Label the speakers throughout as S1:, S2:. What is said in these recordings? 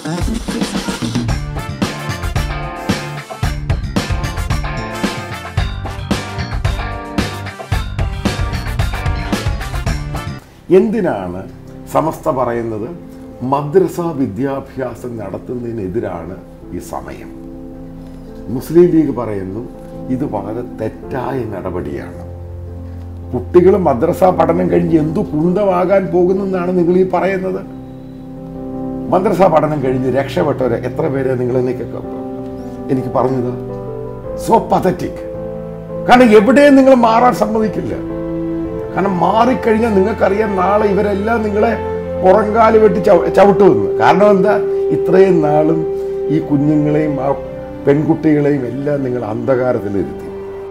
S1: എന്തിനാണ് സമസ്ത പറയുന്നത് മദ്രസ വിദ്യാഭ്യാസം നടത്തുന്നതിനെതിരാണ് ഈ സമയം മുസ്ലിം ലീഗ് പറയുന്നു ഇത് വളരെ തെറ്റായ നടപടിയാണ് കുട്ടികൾ മദ്രസ പഠനം കഴിഞ്ഞ് എന്തു കുന്തമാകാൻ പോകുന്നെന്നാണ് നിങ്ങൾ ഈ പറയുന്നത് മദ്രസ പഠനം കഴിഞ്ഞ് രക്ഷപ്പെട്ടവരെ എത്ര പേരെ നിങ്ങൾ എനിക്ക് എനിക്ക് പറഞ്ഞത് സോ പതറ്റിക് കാരണം എവിടെയും നിങ്ങൾ മാറാൻ സമ്മതിക്കില്ല കാരണം മാറിക്കഴിഞ്ഞാൽ നിങ്ങൾക്കറിയാം നാളെ ഇവരെല്ലാം നിങ്ങളെ പുറങ്കാല് വെട്ടി ചവ- ചവിട്ടുമെന്ന് കാരണം എന്താ ഇത്രയും നാളും ഈ കുഞ്ഞുങ്ങളെയും ആ പെൺകുട്ടികളെയും എല്ലാം നിങ്ങൾ അന്ധകാരത്തിലിരുത്തി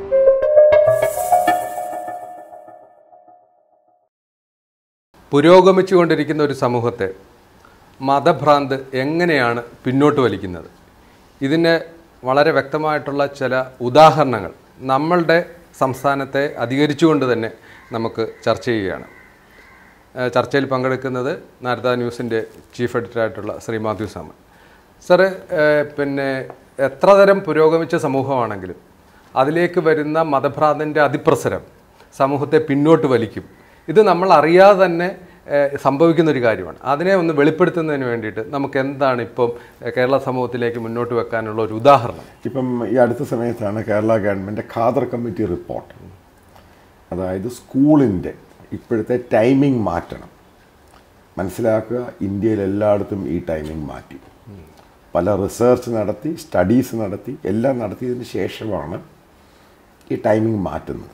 S2: പുരോഗമിച്ചുകൊണ്ടിരിക്കുന്ന ഒരു സമൂഹത്തെ മതഭ്രാന്ത് എങ്ങനെയാണ് പിന്നോട്ട് വലിക്കുന്നത് ഇതിന് വളരെ വ്യക്തമായിട്ടുള്ള ചില ഉദാഹരണങ്ങൾ നമ്മളുടെ സംസ്ഥാനത്തെ അധികരിച്ചുകൊണ്ട് തന്നെ നമുക്ക് ചർച്ച ചെയ്യുകയാണ് ഏഹ് ചർച്ചയിൽ പങ്കെടുക്കുന്നത് നാരദ ന്യൂസിൻ്റെ ചീഫ് എഡിറ്ററായിട്ടുള്ള ശ്രീ മാത്യു സാമൻ സാറ് ഏഹ് പിന്നെ എത്ര തരം പുരോഗമിച്ച സമൂഹമാണെങ്കിലും അതിലേക്ക് വരുന്ന മതഭ്രാന്തിൻ്റെ അതിപ്രസരം സമൂഹത്തെ പിന്നോട്ട് വലിക്കും ഇത് നമ്മൾ അറിയാതെ തന്നെ ഏഹ് സംഭവിക്കുന്ന ഒരു കാര്യമാണ് അതിനെ ഒന്ന് വെളിപ്പെടുത്തുന്നതിന് വേണ്ടിയിട്ട് നമുക്ക് എന്താണ് ഇപ്പം ഏഹ് കേരള സമൂഹത്തിലേക്ക് മുന്നോട്ട് വെക്കാനുള്ള ഒരു ഉദാഹരണം
S1: ഇപ്പം ഈ അടുത്ത സമയത്താണ് Kerala government Khader committee report അതായത് സ്കൂളിൻ്റെ ഇപ്പോഴത്തെ ടൈമിംഗ് മാറ്റണം മനസ്സിലാക്കുക ഇന്ത്യയിൽ എല്ലായിടത്തും ഈ ടൈമിംഗ് മാറ്റി പല റിസർച്ച് നടത്തി സ്റ്റഡീസ് നടത്തി എല്ലാം നടത്തിയതിന് ശേഷമാണ് ഈ ടൈമിംഗ് മാറ്റുന്നത്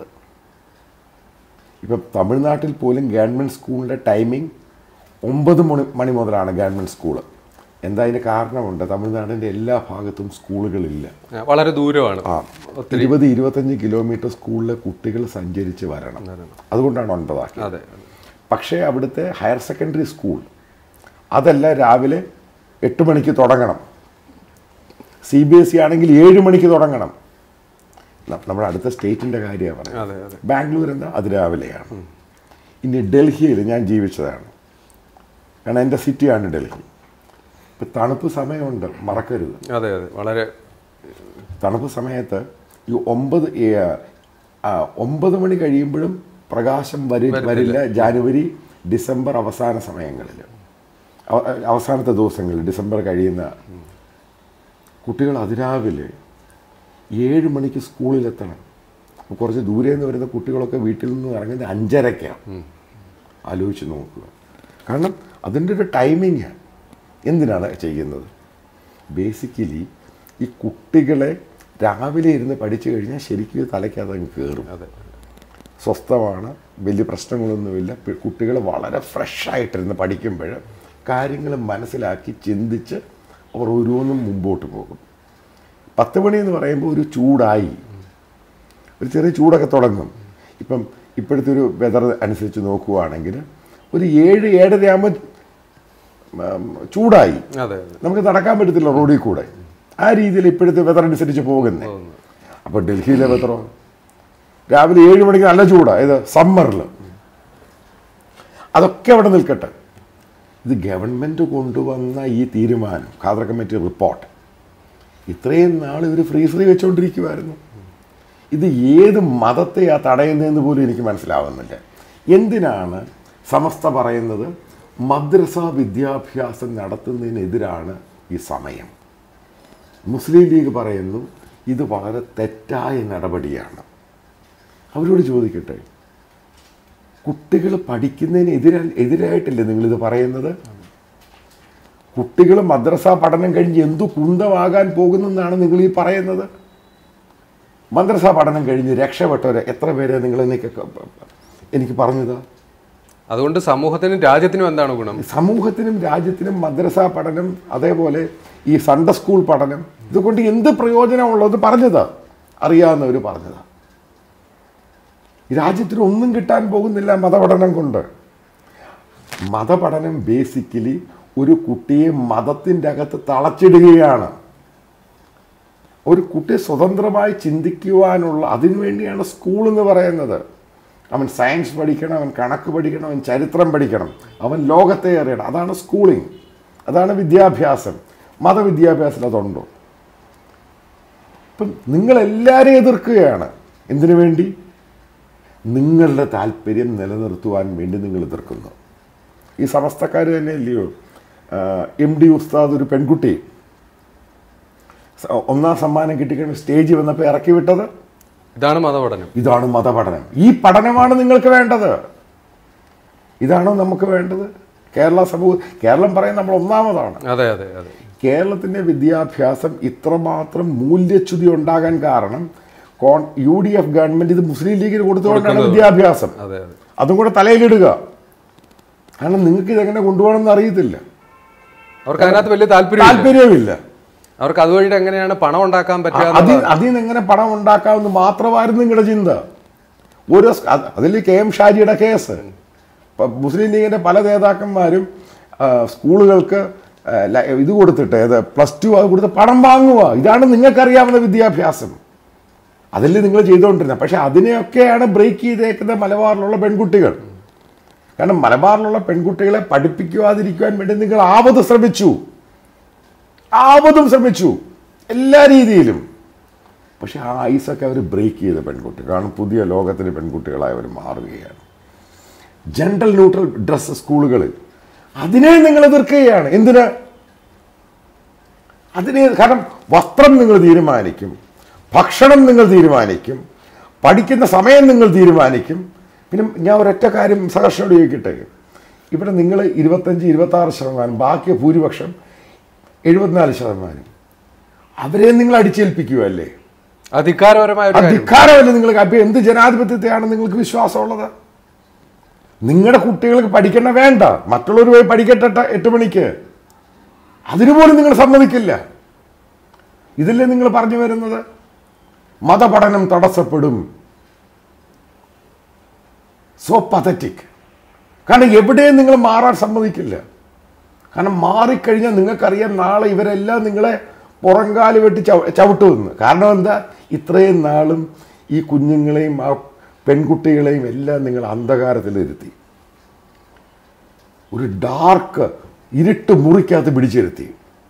S1: ഇപ്പം തമിഴ്നാട്ടിൽ പോലും ഗവൺമെൻറ് സ്കൂളിൻ്റെ ടൈമിംഗ് ഒമ്പത് മണി മണി മുതലാണ് ഗവൺമെൻറ് സ്കൂള് എന്താ അതിന് കാരണമുണ്ട് തമിഴ്നാടിൻ്റെ എല്ലാ ഭാഗത്തും സ്കൂളുകളില്ല
S2: ഏഹ് വളരെ ദൂരമാണ്
S1: ആ ഇരുപത് ഇരുപത്തഞ്ച് കിലോമീറ്റർ സ്കൂളിലെ കുട്ടികൾ സഞ്ചരിച്ച് വരണം അതുകൊണ്ടാണ് ഒൻപതാക്കിയത്
S2: അതെ
S1: പക്ഷേ അവിടുത്തെ ഹയർ സെക്കൻഡറി സ്കൂൾ അതെല്ലാം രാവിലെ എട്ട് മണിക്ക് തുടങ്ങണം സി ബി എസ് ഇ ആണെങ്കിൽ ഏഴ് മണിക്ക് തുടങ്ങണം ന- നമ്മുടെ അടുത്ത സ്റ്റേറ്റിൻ്റെ കാര്യമാണ് പറയുന്നത്
S2: അതെ അതെ
S1: ബാംഗ്ലൂർ എന്താ അത് രാവിലെയാണ് ഇനി ഡൽഹിയിൽ ഞാൻ ജീവിച്ചതാണ് കാരണം എൻ്റെ സിറ്റിയാണ് ഡൽഹി ഇപ്പം തണുപ്പ് സമയമുണ്ട് മറക്കരുത്
S2: അതെ അതെ വളരെ
S1: തണുപ്പ് സമയത്ത് ഈ ഒമ്പത് ഈ, ആ, ഒമ്പത് മണി കഴിയുമ്പോഴും പ്രകാശം വരി വരില്ല ജാനുവരി ഡിസംബർ അവസാന സമയങ്ങളിൽ അവ- അവസാനത്തെ ദിവസങ്ങളിൽ ഡിസംബർ കഴിയുന്ന കുട്ടികൾ അതിരാവിലെ ഏഴ് മണിക്ക് സ്കൂളിലെത്തണം അപ്പോൾ കുറച്ച് ദൂരെ നിന്ന് വരുന്ന കുട്ടികളൊക്കെ വീട്ടിൽ നിന്ന് ഇറങ്ങുന്നത് അഞ്ചരയ്ക്കാണ് ആലോചിച്ച് നോക്കുക കാരണം അതിൻ്റെ ഒരു ടൈമിങ് എന്തിനാണ് ചെയ്യുന്നത് ബേസിക്കലി ഈ കുട്ടികളെ രാവിലെ ഇരുന്ന് പഠിച്ചു കഴിഞ്ഞാൽ ശരിക്കും ഇത് തലയ്ക്കകത്ത് അങ്ങ് കയറും
S2: അതെ
S1: സ്വസ്ഥമാണ് വലിയ പ്രശ്നങ്ങളൊന്നുമില്ല പി- കുട്ടികൾ വളരെ ഫ്രഷായിട്ടിരുന്ന് പഠിക്കുമ്പോൾ കാര്യങ്ങൾ മനസ്സിലാക്കി ചിന്തിച്ച് അവർ ഓരോന്നും മുമ്പോട്ട് പോകും പത്ത് മണി എന്ന് പറയുമ്പോൾ ഒരു ചൂടായി ഒരു ചെറിയ ചൂടൊക്കെ തുടങ്ങും ഇപ്പം ഇപ്പോഴത്തെ ഒരു വെതർ അനുസരിച്ച് നോക്കുവാണെങ്കിൽ ഒരു ഏഴ് ഏഴരയാകുമ്പോൾ ചൂടായി
S2: അതെ അതെ
S1: നമുക്ക് നടക്കാൻ പറ്റത്തില്ല റോഡിൽ കൂടെ ആ രീതിയിൽ ഇപ്പോഴത്തെ വെതർ അനുസരിച്ച് പോകുന്നേ അപ്പോൾ ഡൽഹിയിലെ വെതറോ രാവിലെ ഏഴ് മണിക്ക് നല്ല ചൂടാണ് ഇത് സമ്മറിൽ അതൊക്കെ അവിടെ നിൽക്കട്ടെ ഇത് ഗവൺമെൻറ് കൊണ്ടുവന്ന ഈ തീരുമാനം ഖാദർ കമ്മിറ്റി റിപ്പോർട്ട് ഇത്രയും നാൾ ഇവർ ഫ്രീസറി വെച്ചുകൊണ്ടിരിക്കുമായിരുന്നു ഇത് ഏത് മതത്തെയാ തടയുന്നതെന്ന് പോലും എനിക്ക് മനസ്സിലാവുന്നില്ല എന്തിനാണ് സമസ്ത പറയുന്നത് മദ്രസ വിദ്യാഭ്യാസം നടത്തുന്നതിനെതിരാണ് ഈ സമയം മുസ്ലിം ലീഗ് പറയുന്നു ഇത് വളരെ തെറ്റായ നടപടിയാണ് അവരോട് ചോദിക്കട്ടെ കുട്ടികൾ പഠിക്കുന്നതിന് എതിരാ എതിരായിട്ടല്ലേ നിങ്ങളിത് പറയുന്നത് കുട്ടികൾ മദ്രസ പഠനം കഴിഞ്ഞ് എന്തു കുന്തമാകാൻ പോകുന്നെന്നാണ് നിങ്ങൾ ഈ പറയുന്നത് മദ്രസ പഠനം കഴിഞ്ഞ് രക്ഷപ്പെട്ടവരെ എത്ര പേരെ നിങ്ങൾ എനിക്ക് എനിക്ക് പറഞ്ഞത്
S2: അതുകൊണ്ട് സമൂഹത്തിനും രാജ്യത്തിനും എന്താണ് ഗുണം
S1: സമൂഹത്തിനും രാജ്യത്തിനും മദ്രസ പഠനം അതേപോലെ ഈ സൺഡേ സ്കൂൾ പഠനം ഇതുകൊണ്ട് എന്ത് പ്രയോജനമുള്ളത് പറഞ്ഞത് അറിയാവുന്നവർ പറഞ്ഞത് രാജ്യത്തിന് ഒന്നും കിട്ടാൻ പോകുന്നില്ല മതപഠനം കൊണ്ട് മതപഠനം ബേസിക്കലി ഒരു കുട്ടിയെ മതത്തിൻ്റെ അകത്ത് തളച്ചിടുകയാണ് ഒരു കുട്ടി സ്വതന്ത്രമായി ചിന്തിക്കുവാനുള്ള അതിനുവേണ്ടിയാണ് സ്കൂൾ എന്ന് പറയുന്നത് അവൻ സയൻസ് പഠിക്കണം അവൻ കണക്ക് പഠിക്കണം അവൻ ചരിത്രം പഠിക്കണം അവൻ ലോകത്തെ അറിയണം അതാണ് സ്കൂളിംഗ് അതാണ് വിദ്യാഭ്യാസം മതവിദ്യാഭ്യാസത്തിൽ അതുണ്ടോ ഇപ്പം നിങ്ങളെല്ലാവരെയും എതിർക്കുകയാണ് എന്തിനു വേണ്ടി നിങ്ങളുടെ താല്പര്യം നിലനിർത്തുവാൻ വേണ്ടി നിങ്ങൾ എതിർക്കുന്നു ഈ സമസ്തക്കാർ തന്നെ അല്ലയോ എം ഡി ഉസ്താദ് ഒരു പെൺകുട്ടി സ- ഒന്നാം സമ്മാനം കിട്ടിക്കഴിഞ്ഞ് സ്റ്റേജിൽ വന്നപ്പോൾ ഇറക്കി വിട്ടത്
S2: ഇതാണ് മതപഠനം
S1: ഇതാണ് മതപഠനം ഈ പഠനമാണ് നിങ്ങൾക്ക് വേണ്ടത് ഇതാണോ നമുക്ക് വേണ്ടത് കേരള സമൂഹം കേരളം പറയാൻ നമ്മൾ ഒന്നാമതാണ്
S2: അതെ അതെ അതെ
S1: കേരളത്തിൻ്റെ വിദ്യാഭ്യാസം ഇത്രമാത്രം മൂല്യച്യുതി ഉണ്ടാകാൻ കാരണം കോൺ യു ഡി എഫ് ഗവൺമെന്റ് ഇത് മുസ്ലിം ലീഗിന് കൊടുത്തുകൊണ്ടാണ് വിദ്യാഭ്യാസം
S2: അതെ അതെ
S1: അതും കൂടെ തലയിലിടുക കാരണം നിങ്ങൾക്ക് ഇതെങ്ങനെ കൊണ്ടുപോകണമെന്ന് അറിയത്തില്ല
S2: അവർക്ക് അതിനകത്ത് വലിയ താല്പര്യം
S1: താല്പര്യമില്ല
S2: അവർക്ക് അതുവഴി എങ്ങനെയാണ് പണം ഉണ്ടാക്കാൻ പറ്റുക
S1: അതിൽ
S2: എന്നുള്ളത്
S1: അതിൽ നിന്ന് എങ്ങനെ പണം ഉണ്ടാക്കാമെന്ന് മാത്രമായിരുന്നു നിങ്ങളുടെ ചിന്ത ഓരോ സ്- അത് അതിൽ കെ എം ഷാജിയുടെ കേസ് ഇപ്പം മുസ്ലിം ലീഗിന്റെ പല നേതാക്കന്മാരും ആ, സ്കൂളുകൾക്ക് ആ, ല- ഇത് കൊടുത്തിട്ട് ഏത് പ്ലസ് ടു അത് കൊടുത്ത് പണം വാങ്ങുക ഇതാണ് നിങ്ങൾക്കറിയാവുന്ന വിദ്യാഭ്യാസം അതല്ലേ നിങ്ങൾ ചെയ്തുകൊണ്ടിരുന്നത് പക്ഷെ അതിനെയൊക്കെയാണ് ബ്രേക്ക് ചെയ്തേക്കുന്ന മലബാറിലുള്ള പെൺകുട്ടികൾ കാരണം മലബാറിലുള്ള പെൺകുട്ടികളെ പഠിപ്പിക്കുവാതിരിക്കുവാൻ വേണ്ടി നിങ്ങൾ ആവത് ശ്രമിച്ചു ആവതും ശ്രമിച്ചു എല്ലാ രീതിയിലും പക്ഷെ ആ ഐസൊക്കെ അവർ ബ്രേക്ക് ചെയ്ത പെൺകുട്ടി കാരണം പുതിയ ലോകത്തിന് പെൺകുട്ടികളായി അവർ മാറുകയാണ് ജെൻഡർ ന്യൂട്രൽ ഡ്രസ് സ്കൂളുകളിൽ അതിനെ നിങ്ങൾ എതിർക്കുകയാണ് എന്തിന് അതിനെ കാരണം വസ്ത്രം നിങ്ങൾ തീരുമാനിക്കും ഭക്ഷണം നിങ്ങൾ തീരുമാനിക്കും പഠിക്കുന്ന സമയം നിങ്ങൾ തീരുമാനിക്കും പിന്നെ ഞാൻ ഒരൊറ്റ കാര്യം സഹർഷനോട് ചോദിക്കട്ടെ ഇവിടെ നിങ്ങൾ ഇരുപത്തഞ്ച് ഇരുപത്തി ആറ് ശതമാനം ബാക്കി ഭൂരിപക്ഷം എഴുപത്തിനാല് ശതമാനം അവരെ നിങ്ങൾ അടിച്ചേൽപ്പിക്കുമല്ലേ
S2: അധികാരപരമായ ഒരു കാര്യം
S1: അധികാരമല്ലേ നിങ്ങൾക്ക് അപ്പൊ എന്ത് ജനാധിപത്യത്തെയാണ് നിങ്ങൾക്ക് വിശ്വാസമുള്ളത് നിങ്ങളുടെ കുട്ടികൾക്ക് പഠിക്കണ വേണ്ട മറ്റുള്ളവർ പോയി പഠിക്കട്ടെ എട്ട് എട്ട് മണിക്ക് അതിനുപോലും നിങ്ങൾ സമ്മതിക്കില്ല ഇതല്ലേ നിങ്ങൾ പറഞ്ഞു വരുന്നത് മതപഠനം തടസ്സപ്പെടും സോ പതറ്റിക് കാരണം എവിടെയും നിങ്ങൾ മാറാൻ സമ്മതിക്കില്ല കാരണം മാറിക്കഴിഞ്ഞാൽ നിങ്ങൾക്കറിയാം നാളെ ഇവരെല്ലാം നിങ്ങളെ പുറങ്കാല് വെട്ടി ചവ ചവിട്ടുമെന്ന് കാരണം എന്താ ഇത്രയും നാളും ഈ കുഞ്ഞുങ്ങളെയും ആ പെൺകുട്ടികളെയും എല്ലാം നിങ്ങൾ അന്ധകാരത്തിലിരുത്തി ഒരു ഡാർക്ക് ഇരുട്ട് മുറിക്കകത്ത് പിടിച്ചിരുത്തി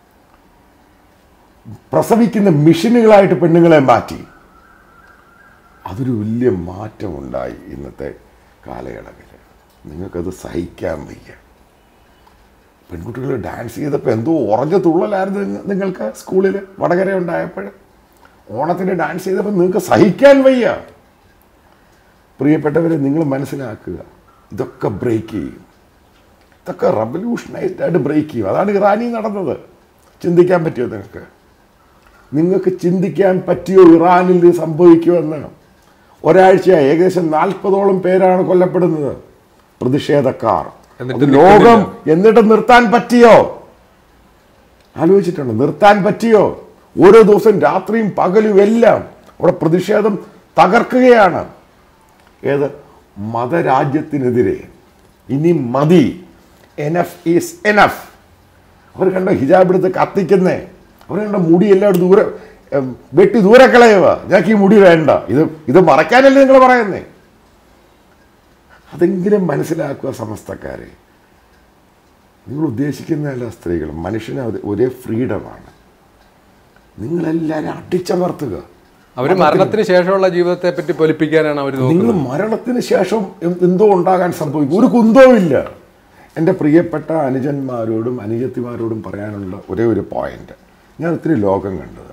S1: പ്രസവിക്കുന്ന മെഷീനുകളായിട്ട് പെണ്ണുങ്ങളെ മാറ്റി അതൊരു വലിയ മാറ്റമുണ്ടായി ഇന്നത്തെ കാലയളവിൽ നിങ്ങൾക്കത് സഹിക്കാൻ വയ്യ പെൺകുട്ടികൾ ഡാൻസ് ചെയ്തപ്പോൾ എന്തോ ഉറഞ്ഞ തുള്ളലായിരുന്നു നിങ്ങ- നിങ്ങൾക്ക് സ്കൂളിൽ വടകര ഉണ്ടായപ്പോൾ ഓണത്തിന് ഡാൻസ് ചെയ്തപ്പോൾ നിങ്ങൾക്ക് സഹിക്കാൻ വയ്യ പ്രിയപ്പെട്ടവരെ നിങ്ങൾ മനസ്സിലാക്കുക ഇതൊക്കെ ബ്രേക്ക് ചെയ്യും ഇതൊക്കെ റവല്യൂഷണൈസ്ഡ് ആയിട്ട് ബ്രേക്ക് ചെയ്യും അതാണ് ഇറാനിൽ നടന്നത് ചിന്തിക്കാൻ പറ്റിയോ നിങ്ങൾക്ക് നിങ്ങൾക്ക് ചിന്തിക്കാൻ പറ്റിയോ ഇറാനിൽ ഇത് സംഭവിക്കുമെന്ന് ഒരാഴ്ചയായി ഏകദേശം നാൽപ്പതോളം പേരാണ് കൊല്ലപ്പെടുന്നത് പ്രതിഷേധക്കാർ
S2: എന്നിട്ട്
S1: അത് ലോകം എന്നിട്ട് നിർത്താൻ പറ്റിയോ ആലോചിച്ചിട്ടുണ്ടോ നിർത്താൻ പറ്റിയോ ഓരോ ദിവസം രാത്രിയും പകലും എല്ലാം അവിടെ പ്രതിഷേധം തകർക്കുകയാണ് ഏത് മതരാജ്യത്തിനെതിരെ ഇനി മതി എനഫ് ഈസ് എനഫ് അവർ കണ്ടോ ഹിജാബ് എടുത്ത് കത്തിക്കുന്നേ അവർ കണ്ട മുടി എല്ലാവരും ദൂരെ ഉം, വെട്ടി ദൂരെ കളയുക ഞങ്ങൾക്ക് ഈ മുടി വേണ്ട ഇത് ഇത് മറയ്ക്കാനല്ലേ നിങ്ങൾ പറയുന്നേ അതെങ്കിലും മനസ്സിലാക്കുക സമസ്തക്കാരെ നിങ്ങൾ ഉദ്ദേശിക്കുന്നതല്ല സ്ത്രീകൾ മനുഷ്യന് അത് ഒരേ ഫ്രീഡമാണ് നിങ്ങളെല്ലാവരും അടിച്ചമർത്തുക
S2: അവർ മരണത്തിന് ശേഷമുള്ള ജീവിതത്തെ പറ്റി പൊലിപ്പിക്കാനാണ് അവർ
S1: നിങ്ങൾ
S2: നോക്കുന്നത്
S1: മരണത്തിന് ശേഷം എന്ത് എന്തോ ഉണ്ടാകാൻ സംഭവിക്കും ഒരു കുന്തവും ഇല്ല എൻ്റെ പ്രിയപ്പെട്ട അനുജന്മാരോടും അനുജത്തിമാരോടും പറയാനുള്ള ഒരേ ഒരു പോയിന്റ് ഞാൻ ഒത്തിരി ലോകം കണ്ടത്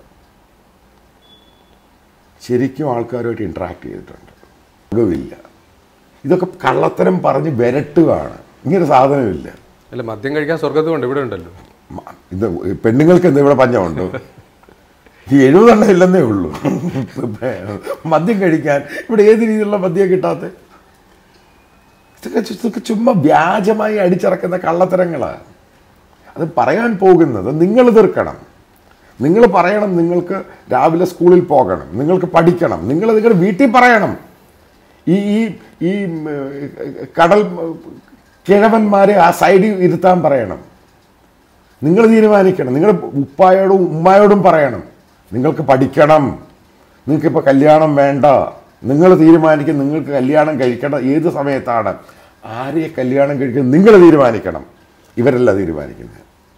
S1: ശരിക്കും ആൾക്കാരുമായിട്ട് ഇൻട്രാക്ട് ചെയ്തിട്ടുണ്ട് ലോകമില്ല ഇതൊക്കെ കള്ളത്തരം പറഞ്ഞ് വിരട്ടുകയാണ് ഇങ്ങനെ സാധനമില്ല
S2: അല്ല മദ്യം കഴിക്കാൻ സ്വർഗത്തുകൊണ്ട് ഇവിടെ ഉണ്ടല്ലോ
S1: മ- ഇത് പെണ്ണുങ്ങൾക്ക് എന്താ ഇവിടെ പഞ്ഞമുണ്ടോ ഈ എഴുപതെണ്ണം ഇല്ലെന്നേ ഉള്ളൂ മദ്യം കഴിക്കാൻ ഇവിടെ ഏത് രീതിയിലുള്ള മദ്യം കിട്ടാത്ത ഇതൊക്കെ ചു- ഇതൊക്കെ ചുമ്മാ വ്യാജമായി അടിച്ചിറക്കുന്ന കള്ളത്തരങ്ങളാണ് അത് പറയാൻ പോകുന്നത് നിങ്ങൾ തീർക്കണം നിങ്ങൾ പറയണം നിങ്ങൾക്ക് രാവിലെ സ്കൂളിൽ പോകണം നിങ്ങൾക്ക് പഠിക്കണം നിങ്ങൾ നിങ്ങളുടെ വീട്ടിൽ പറയണം ഈ ഈ ഈ ഉം, ഏർ, കടൽ ഉം, കിഴവന്മാരെ ആ സൈഡിൽ ഇരുത്താൻ പറയണം നിങ്ങൾ തീരുമാനിക്കണം നിങ്ങൾ ഉപ്പായോടും ഉമ്മായോടും പറയണം നിങ്ങൾക്ക് പഠിക്കണം നിങ്ങൾക്കിപ്പോൾ കല്യാണം വേണ്ട നിങ്ങൾ തീരുമാനിക്കും നിങ്ങൾക്ക് കല്യാണം കഴിക്കണം ഏത് സമയത്താണ് ആരെ കല്യാണം കഴിക്കുന്നത് നിങ്ങൾ തീരുമാനിക്കണം ഇവരല്ല തീരുമാനിക്കുന്നത്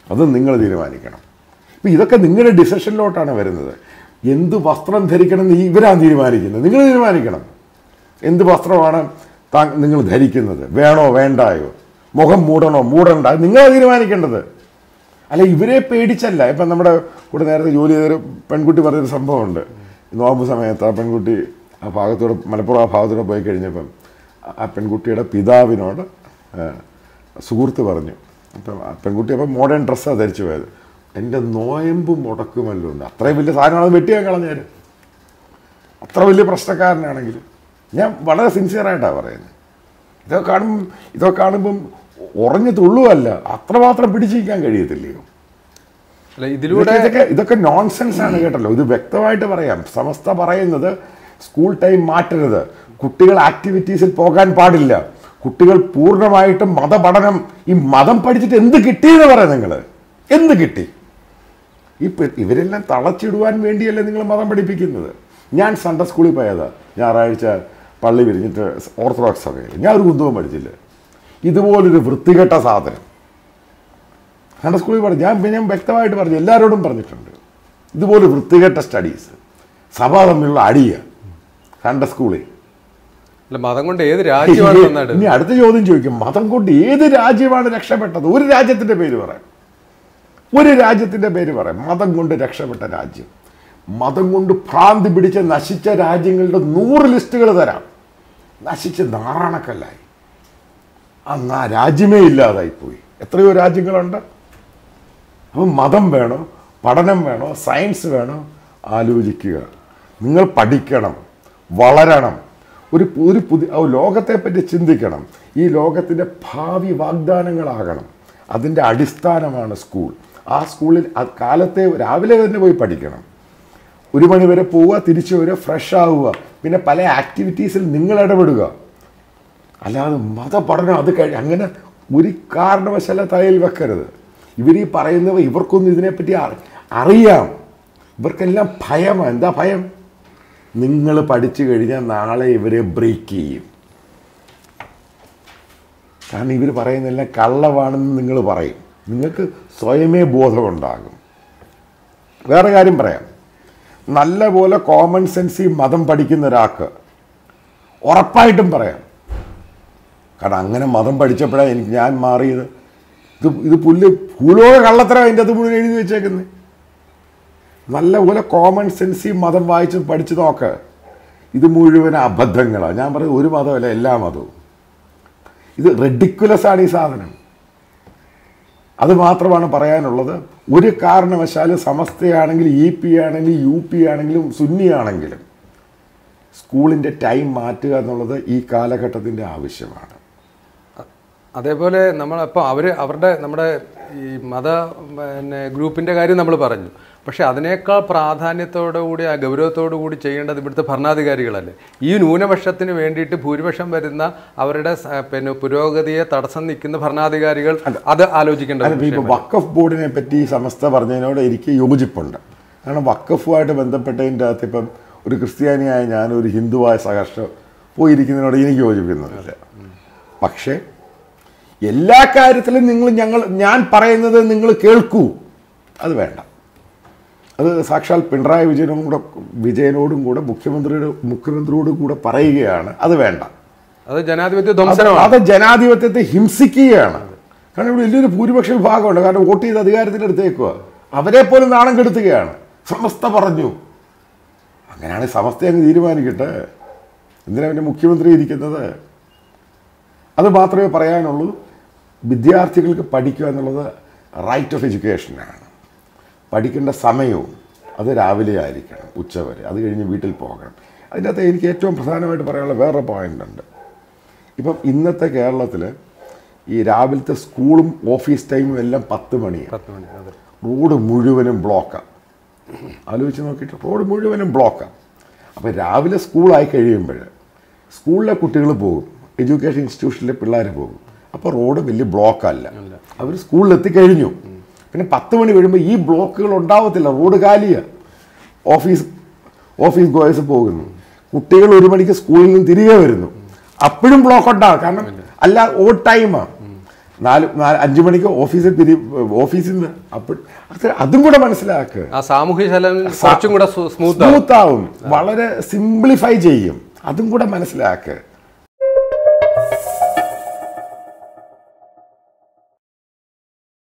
S1: അത് നിങ്ങൾ തീരുമാനിക്കണം ഇപ്പം ഇതൊക്കെ നിങ്ങളുടെ ഡിസിഷനിലോട്ടാണ് വരുന്നത് എന്ത് വസ്ത്രം ധരിക്കണം എന്ന് ഇവരാണ് തീരുമാനിക്കുന്നത് നിങ്ങൾ തീരുമാനിക്കണം എന്ത് വസ്ത്രമാണ് താ നിങ്ങൾ ധരിക്കുന്നത് വേണോ വേണ്ടായോ മുഖം മൂടണോ മൂടണ്ട അത് നിങ്ങളാണ് തീരുമാനിക്കേണ്ടത് അല്ല ഇവരെ പേടിച്ചല്ല ഇപ്പം നമ്മുടെ കൂടെ നേരത്തെ ജോലി ചെയ്തൊരു പെൺകുട്ടി പറഞ്ഞൊരു സംഭവമുണ്ട് നോമ്പ് സമയത്ത് ആ പെൺകുട്ടി ആ ഭാഗത്തൂടെ മലപ്പുറം ആ ഭാഗത്തൂടെ പോയി കഴിഞ്ഞപ്പം ആ പെൺകുട്ടിയുടെ പിതാവിനോട് ആ, സുഹൃത്ത് പറഞ്ഞു അപ്പം ആ പെൺകുട്ടി അപ്പം മോഡേൺ ഡ്രസ്സാണ് ധരിച്ചു പോയത് എൻ്റെ നോയമ്പ് മുടക്കുമല്ലോ ഉണ്ട് അത്രയും വലിയ സാധനമാണ് വെട്ടിയാൻ കളഞ്ഞാൽ അത്ര വലിയ പ്രശ്നക്കാരനാണെങ്കിൽ ഞാൻ വളരെ സിൻസിയറായിട്ടാണ് പറയുന്നത് ഇതൊക്കെ കാണുമ്പം ഇതൊക്കെ കാണുമ്പം ഉറഞ്ഞു തുള്ളുവല്ല അത്രമാത്രം പിടിച്ചിരിക്കാൻ കഴിയത്തില്ലയോ
S2: അല്ല ഇതിലൂടെ
S1: ഇതൊക്കെ ഇതൊക്കെ ഇതൊക്കെ നോൺസെൻസ് ആണ് കേട്ടല്ലോ ഇത് വ്യക്തമായിട്ട് പറയാം സമസ്ത പറയുന്നത് സ്കൂൾ ടൈം മാറ്റരുത് കുട്ടികൾ ആക്ടിവിറ്റീസിൽ പോകാൻ പാടില്ല കുട്ടികൾ പൂർണ്ണമായിട്ടും മതപഠനം ഈ മതം പഠിച്ചിട്ട് എന്ത് കിട്ടിയെന്ന് പറയാം നിങ്ങൾ എന്ത് കിട്ടി ഈ പെ- ഇവരെല്ലാം തളച്ചിടുവാൻ വേണ്ടിയല്ലേ നിങ്ങൾ മതം പഠിപ്പിക്കുന്നത് ഞാൻ സൺഡേ സ്കൂളിൽ പോയതാ ഞായറാഴ്ച പള്ളി പിരിഞ്ഞിട്ട് ഓർത്തഡോക്സ് സഭയിൽ ഞാൻ ഒരു കുന്തവും പഠിച്ചില്ല ഇതുപോലൊരു വൃത്തികെട്ട സാധനം സൺഡേ സ്കൂളിൽ പറഞ്ഞു ഞാൻ ഞാൻ വ്യക്തമായിട്ട് പറഞ്ഞു എല്ലാവരോടും പറഞ്ഞിട്ടുണ്ട് ഇതുപോലെ വൃത്തികെട്ട സ്റ്റഡീസ് സഭ തമ്മിലുള്ള അടിയ സൺഡേ സ്കൂളിൽ
S2: അല്ല മതം കൊണ്ട് ഏത് രാജ്യമാണ് നന്നായിട്ട്
S1: ഇനി അടുത്ത ചോദ്യം ചോദിക്കും മതം കൊണ്ട് ഏത് രാജ്യമാണ് രക്ഷപ്പെട്ടത് ഒരു രാജ്യത്തിന്റെ പേര് പറയാം ഒരു രാജ്യത്തിന്റെ പേര് പറയാം മതം കൊണ്ട് രക്ഷപ്പെട്ട രാജ്യം മതം കൊണ്ട് ഭ്രാന്തി പിടിച്ച നശിച്ച രാജ്യങ്ങളുടെ നൂറ് ലിസ്റ്റുകൾ തരാം നശിച്ച് നാറാണക്കല്ലായി അന്ന് ആ രാജ്യമേ ഇല്ലാതായി പോയി എത്രയോ രാജ്യങ്ങളുണ്ട് അപ്പം മതം വേണോ പഠനം വേണോ സയൻസ് വേണോ ആലോചിക്കുക നിങ്ങൾ പഠിക്കണം വളരണം ഒരു ഒരു പുതിയ ആ ലോകത്തെ പറ്റി ചിന്തിക്കണം ഈ ലോകത്തിൻ്റെ ഭാവി വാഗ്ദാനങ്ങളാകണം അതിൻ്റെ അടിസ്ഥാനമാണ് സ്കൂൾ ആ സ്കൂളിൽ ആ കാലത്തെ രാവിലെ തന്നെ പോയി പഠിക്കണം ഒരു മണി വരെ പോവുക തിരിച്ചു വരിക ഫ്രഷ് ആവുക പിന്നെ പല ആക്ടിവിറ്റീസിൽ നിങ്ങൾ ഇടപെടുക അല്ലാതെ മതപഠനം അത് കഴി അങ്ങനെ ഒരു കാരണവശാല തലയിൽ വെക്കരുത് ഇവർ ഈ പറയുന്നവ ഇവർക്കൊന്നും ഇതിനെപ്പറ്റി അറി- അറിയാം ഇവർക്കെല്ലാം ഭയമാണ് എന്താ ഭയം നിങ്ങൾ പഠിച്ചു കഴിഞ്ഞാൽ നാളെ ഇവരെ ബ്രേക്ക് ചെയ്യും കാരണം ഇവർ പറയുന്നതെല്ലാം കള്ളമാണെന്ന് നിങ്ങൾ പറയും നിങ്ങൾക്ക് സ്വയമേ ബോധമുണ്ടാകും വേറെ കാര്യം പറയാം നല്ലപോലെ കോമൺ സെൻസ് ഈ മതം പഠിക്കുന്ന ഒരാൾക്ക് ഉറപ്പായിട്ടും പറയാം കാരണം അങ്ങനെ മതം പഠിച്ചപ്പോഴാണ് എനിക്ക് ഞാൻ മാറിയത് ഇത് ഇത് പുല്ല് ഭൂലോക കള്ളത്തരം അതിൻ്റെ അത് മുഴുവൻ എഴുതി വെച്ചേക്കുന്നത് നല്ലപോലെ കോമൺ സെൻസ് ഈ മതം വായിച്ച് പഠിച്ച് നോക്ക് ഇത് മുഴുവൻ അബദ്ധങ്ങളാണ് ഞാൻ പറയും ഒരു മതമല്ല എല്ലാ മതവും ഇത് റെഡിക്കുലസ് ആണ് ഈ സാധനം അത് മാത്രമാണ് പറയാനുള്ളത് ഒരു കാരണവശാലും സമസ്തയാണെങ്കിലും ഇ പി ആണെങ്കിലും യു പി ആണെങ്കിലും സുന്നി ആണെങ്കിലും സ്കൂളിൻ്റെ ടൈം മാറ്റുക എന്നുള്ളത് ഈ കാലഘട്ടത്തിൻ്റെ ആവശ്യമാണ്
S2: അതേപോലെ നമ്മൾ അപ്പോൾ അവർ അവരുടെ നമ്മുടെ ഈ മത പിന്നെ ഗ്രൂപ്പിൻ്റെ കാര്യം നമ്മൾ പറഞ്ഞു പക്ഷെ അതിനേക്കാൾ പ്രാധാന്യത്തോടു കൂടി ആ ഗൗരവത്തോടു കൂടി ചെയ്യേണ്ടത് ഇവിടുത്തെ ഭരണാധികാരികളല്ലേ ഈ ന്യൂനപക്ഷത്തിന് വേണ്ടിയിട്ട് ഭൂരിപക്ഷം വരുന്ന അവരുടെ സ- പിന്നെ പുരോഗതിയെ തടസ്സം നിൽക്കുന്ന ഭരണാധികാരികൾ അത് ആലോചിക്കേണ്ട ഒരു
S1: അതിപ്പോൾ
S2: വിഷയമല്ലേ?
S1: വക്കഫ് ബോർഡിനെ പറ്റി ഈ സമസ്ത പറഞ്ഞതിനോട് എനിക്ക് യോജിപ്പുണ്ട് കാരണം വക്കഫുമായിട്ട് ബന്ധപ്പെട്ടതിൻ്റെ അകത്ത് ഇപ്പം ഒരു ക്രിസ്ത്യാനിയായ ഞാൻ ഒരു ഹിന്ദുവായ സഹർഷം പോയിരിക്കുന്നതിനോട് എനിക്ക് യോജിക്കുന്നില്ല പക്ഷേ എല്ലാ കാര്യത്തിലും നിങ്ങൾ ഞങ്ങൾ ഞാൻ പറയുന്നത് നിങ്ങൾ കേൾക്കൂ അത് വേണ്ട അത് സാക്ഷാൽ പിണറായി വിജയനും കൂടെ വിജയനോടും കൂടെ മുഖ്യമന്ത്രിയുടെ മുഖ്യമന്ത്രിയോടും കൂടെ പറയുകയാണ് അത് വേണ്ട
S2: അത് ജനാധിപത്യ
S1: അത്
S2: ധ്വംസനമാണ്
S1: അത് ജനാധിപത്യത്തെ ഹിംസിക്കുകയാണ് കാരണം ഇവിടെ വലിയൊരു ഭൂരിപക്ഷ വിഭാഗമുണ്ട് കാരണം വോട്ട് ചെയ്ത് അധികാരത്തിലെടുത്തേക്കുക അവരെ പോലും നാണം കെടുത്തുകയാണ് സമസ്ത പറഞ്ഞു അങ്ങനെയാണ് സമസ്ത അങ്ങ് തീരുമാനിക്കട്ടെ എന്തിനാ പിന്നെ മുഖ്യമന്ത്രി ഇരിക്കുന്നത് അത് മാത്രമേ പറയാനുള്ളൂ വിദ്യാർത്ഥികൾക്ക് പഠിക്കുക എന്നുള്ളത് റൈറ്റ് ഓഫ് എഡ്യൂക്കേഷനാണ് പഠിക്കേണ്ട സമയവും അത് രാവിലെ ആയിരിക്കണം ഉച്ചവരെ അത് കഴിഞ്ഞ് വീട്ടിൽ പോകണം അതിൻ്റെ അകത്ത് എനിക്ക് ഏറ്റവും പ്രധാനമായിട്ട് പറയാനുള്ള വേറെ പോയിന്റ് ഉണ്ട് ഇപ്പം ഇന്നത്തെ കേരളത്തിൽ ഈ രാവിലത്തെ സ്കൂളും ഓഫീസ് ടൈമും എല്ലാം പത്ത് മണിയാണ്
S2: പത്ത് മണി അതെ
S1: റോഡ് മുഴുവനും ബ്ലോക്കാണ് ആലോചിച്ച് നോക്കിയിട്ട് റോഡ് മുഴുവനും ബ്ലോക്കാണ് അപ്പോൾ രാവിലെ സ്കൂളായി കഴിയുമ്പോൾ സ്കൂളിലെ കുട്ടികൾ പോകും എഡ്യൂക്കേഷൻ ഇൻസ്റ്റിറ്റ്യൂഷനിലെ പിള്ളേർ പോകും അപ്പോൾ റോഡ് വലിയ ബ്ലോക്കല്ല അവർ സ്കൂളിൽ എത്തിക്കഴിഞ്ഞു പിന്നെ പത്ത് മണി കഴിയുമ്പോൾ ഈ ബ്ലോക്കുകൾ ഉണ്ടാവത്തില്ല റോഡ് കാലിയാണ് ഓഫീസ് ഓഫീസ് ഗോയേഴ്സ് പോകുന്നു കുട്ടികൾ ഒരു മണിക്ക് സ്കൂളിൽ നിന്ന് തിരികെ വരുന്നു അപ്പോഴും ബ്ലോക്ക് ഉണ്ടാവും കാരണം അല്ല ഓ ടൈമാണ് നാല് നാല് അഞ്ചു മണിക്ക് ഓഫീസിൽ തിരി ഓഫീസിൽ നിന്ന് അപ്പോൾ അത് അതും കൂടെ മനസ്സിലാക്കുക
S2: ആ സാമൂഹ്യ ചലനം കുറച്ചും കൂടെ സ്മൂത്ത്
S1: സ്മൂത്ത് ആവും വളരെ സിംപ്ലിഫൈ ചെയ്യും അതും കൂടെ മനസ്സിലാക്കുക